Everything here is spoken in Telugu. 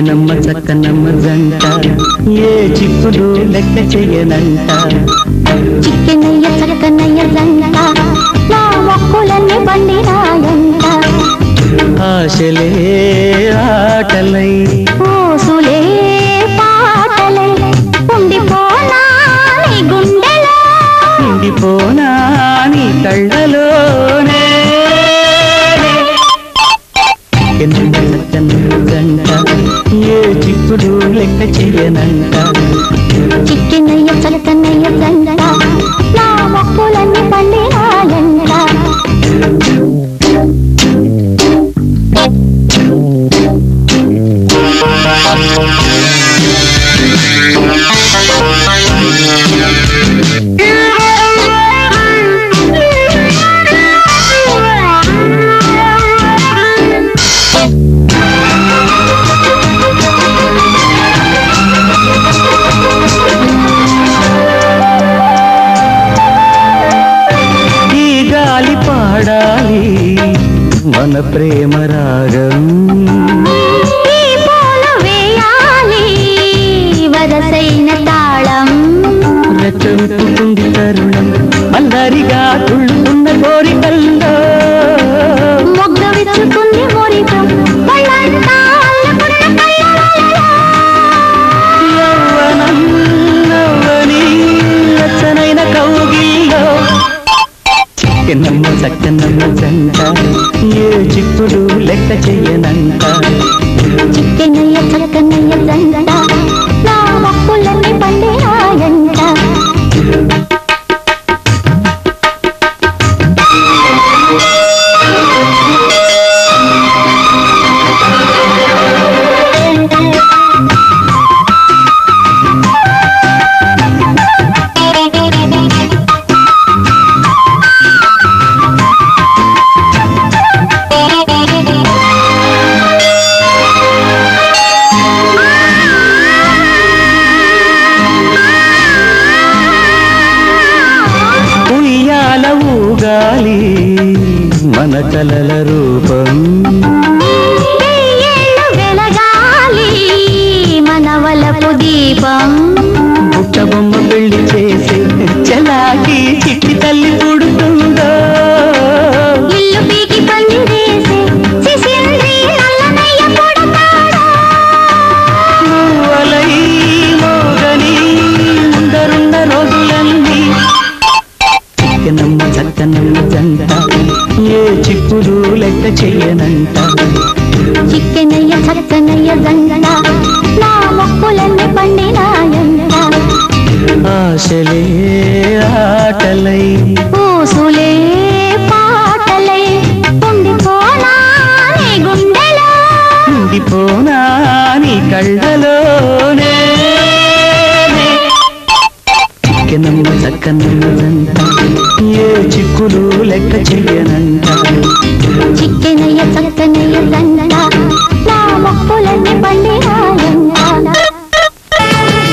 చిక్కెనమ్మ చక్కనమ్మ జంట ఏ చిక్కులు లెక్క చెయ్యనంట చిక్కెనయ్య చక్కనయ్య జంట నా మొక్కులన్నీ పండినాయంట ఆశలే ఆటలై ఊసులే పాటలే ఉండిపోనా నీ గుండెలో ఉండిపోనా నీ కళ్ళలోనే చిక్కెనమ్మ చక్కనమ్మ జంట ఏ చిక్కులు లెక్క చెయ్యనంట చిక్కెనయ్య చక్కనయ్య జంట నా మొక్కులన్నీ పండినాయంట ఈ గాలి పాడాలి మన ప్రేమ రాగం ఈ పూలు వేయాలి వరసైన తాళం రెచ్చగొట్టుకుంది తరుణం అల్లరిగా తుళ్ళుతున్న కోరికల్లో మొగ్గ విచ్చుకుంది మురికం వాళ్ళంతా అల్లుకున్న కళ్ళలో. యవ్వనం నవ్వని రచనైన కౌగిల్లో చిక్కనమ్మ చక్కనమ్మ జంట ఏ చిక్కులు లెక్క చెయ్యనంట చిక్కెనయ్య చక్కనయ్య జంట నా మొక్కులన్నీ పండినాయంట ఉయ్యాల ఊగాలి మన కలల రూపం వెయ్యేళ్ళు వెలగాలి మన వలపు దీపం బుట్ట బొమ్మ పెళ్లి చేసి చలాకి చిట్టి తల్లి పుడుతుందో ఇల్లు పీకి పందిరేసి శిశింద్రి నల్లనయ్య పుడతాడు నువ్వలై మోగని ముందరున్న రోజులన్నీ చిక్కనమ్మ చక్కనమ్మ జంట ఏ చిక్కుడు లెక్క చెయ్యనంట చిక్కెనయ్య చక్కనయ్య జంట నా మొక్కులన్నీ పండినాయంట ఆశలే ఆటలై ఊసులే పాటలే ఉండిపోనా నీ గుండెలో ఉండిపోనా నీ కళ్ళలోనే చిక్కనమ్మ చక్కనమ్మ జంట ఏ చిక్కులు లెక్క చెయ్యనంట